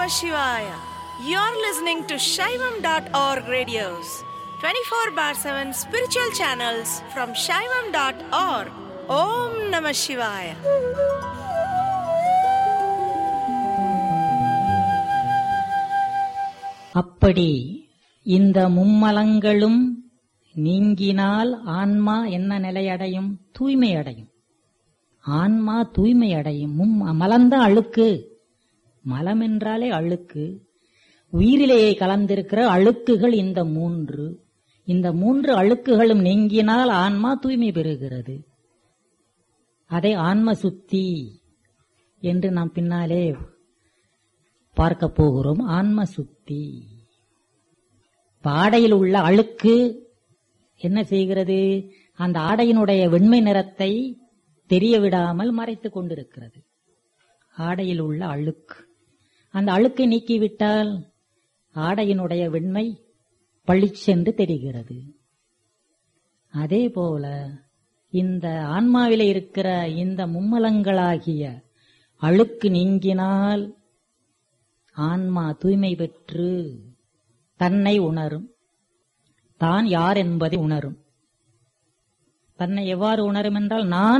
Namah Shivaya. You're listening to Shaivam.org radios, 24 bar 7 spiritual channels from Shaivam.org. Om Namah Shivaya. அப்படி இந்த மும்மலங்களும் நீங்கினால் ஆன்மா என்ன நிலையடையும் தூய்மை அடையும் ஆன்மா தூய்மை அடையும் மும் மலந்த அழுக்கு மலம் என்றாலே அழுக்கு உயிரிலேயே கலந்திருக்கிற அழுக்குகள் இந்த மூன்று இந்த மூன்று அழுக்குகளும் நீங்கினால் ஆன்மா தூய்மை பெறுகிறது அதை ஆன்ம சுத்தி என்று நாம் பின்னாலே பார்க்க போகிறோம் ஆன்ம சுத்தி ஆடையில் உள்ள அழுக்கு என்ன செய்கிறது அந்த ஆடையினுடைய வெண்மை நிறத்தை தெரிய விடாமல் மறைத்துக் கொண்டிருக்கிறது ஆடையில் உள்ள அழுக்கு அந்த அழுக்கை நீக்கிவிட்டால் ஆடையினுடைய வெண்மை பளிச்சென்று தெரிகிறது அதே போல இந்த ஆன்மாவிலே இருக்கிற இந்த மும்மலங்களாகிய அழுக்கு நீங்கினால் ஆன்மா தூய்மை பெற்று தன்னை உணரும் தான் யார் என்பதை உணரும் தன்னை எவ்வாறு உணரும் என்றால் நான்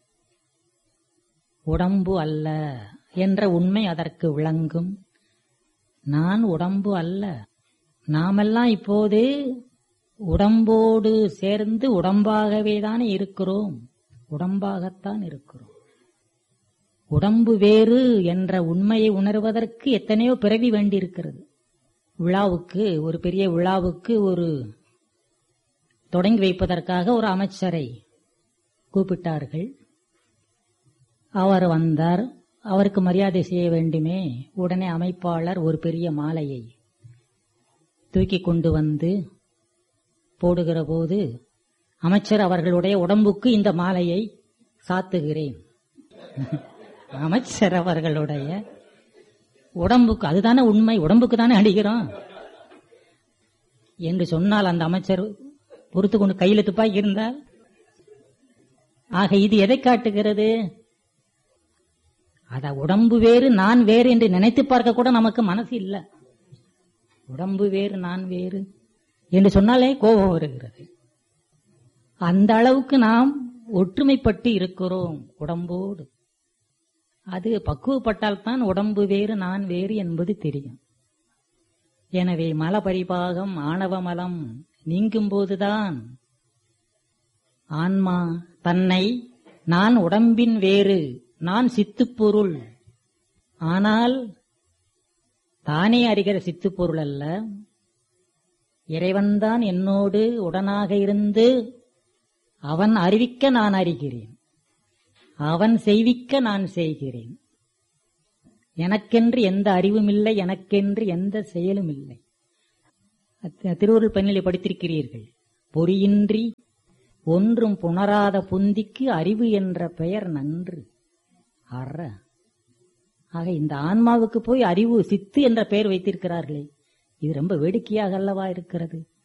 உடம்பு அல்ல என்ற உண்மை அதற்கு விளங்கும் நான் உடம்பு அல்ல நாமெல்லாம் இப்போது உடம்போடு சேர்ந்து உடம்பாகவே தானே இருக்கிறோம் உடம்பாகத்தான் இருக்கிறோம் உடம்பு வேறு என்ற உண்மையை உணர்வதற்கு எத்தனையோ பிறவி வேண்டியிருக்கிறது விழாவுக்கு ஒரு பெரிய விழாவுக்கு ஒரு தொடங்கி வைப்பதற்காக ஒரு அமைச்சரை கூப்பிட்டார்கள் அவர் வந்தார் அவருக்கு மரியாதை செய்ய வேண்டுமே உடனே அமைப்பாளர் ஒரு பெரிய மாலையை தூக்கி கொண்டு வந்து போடுகிற போது அமைச்சர் அவர்களுடைய உடம்புக்கு இந்த மாலையை சாத்துகிறேன் அமைச்சர் அவர்களுடைய உடம்புக்கு அதுதானே உண்மை உடம்புக்கு தானே அடிக்கிறோம் என்று சொன்னால் அந்த அமைச்சர் பொறுத்து கொண்டு கையில துப்பாக்கி இருந்தால் ஆக இது எதை காட்டுகிறது அத உடம்பு வேறு நான் வேறு என்று நினைத்து பார்க்க கூட நமக்கு மனசு இல்ல உடம்பு வேறு நான் வேறு என்று சொன்னாலே கோபம் வருகிறது அந்த அளவுக்கு நாம் ஒற்றுமைப்பட்டு இருக்கிறோம் உடம்போடு அது பக்குவப்பட்டால் தான் உடம்பு வேறு நான் வேறு என்பது தெரியும் எனவே மல பரிபாகம் ஆணவ மலம் நீங்கும் போதுதான் ஆன்மா தன்னை நான் உடம்பின் வேறு நான் சித்துப்பொருள் ஆனால் தானே அறிகிற சித்துப்பொருள் அல்ல இறைவன்தான் என்னோடு உடனாக இருந்து அவன் அறிவிக்க நான் அறிகிறேன் அவன் செய்விக்க நான் செய்கிறேன் எனக்கென்று எந்த அறிவும் இல்லை எனக்கென்று எந்த செயலும் இல்லை திருவருள் பெண்ணிலை படித்திருக்கிறீர்கள் பொறியின்றி ஒன்றும் புணராத புந்திக்கு அறிவு என்ற பெயர் நன்று அற ஆக இந்த ஆன்மாவுக்கு போய் அறிவு சித்து என்ற பெயர் வைத்திருக்கிறார்களே இது ரொம்ப வேடிக்கையாக அல்லவா இருக்கிறது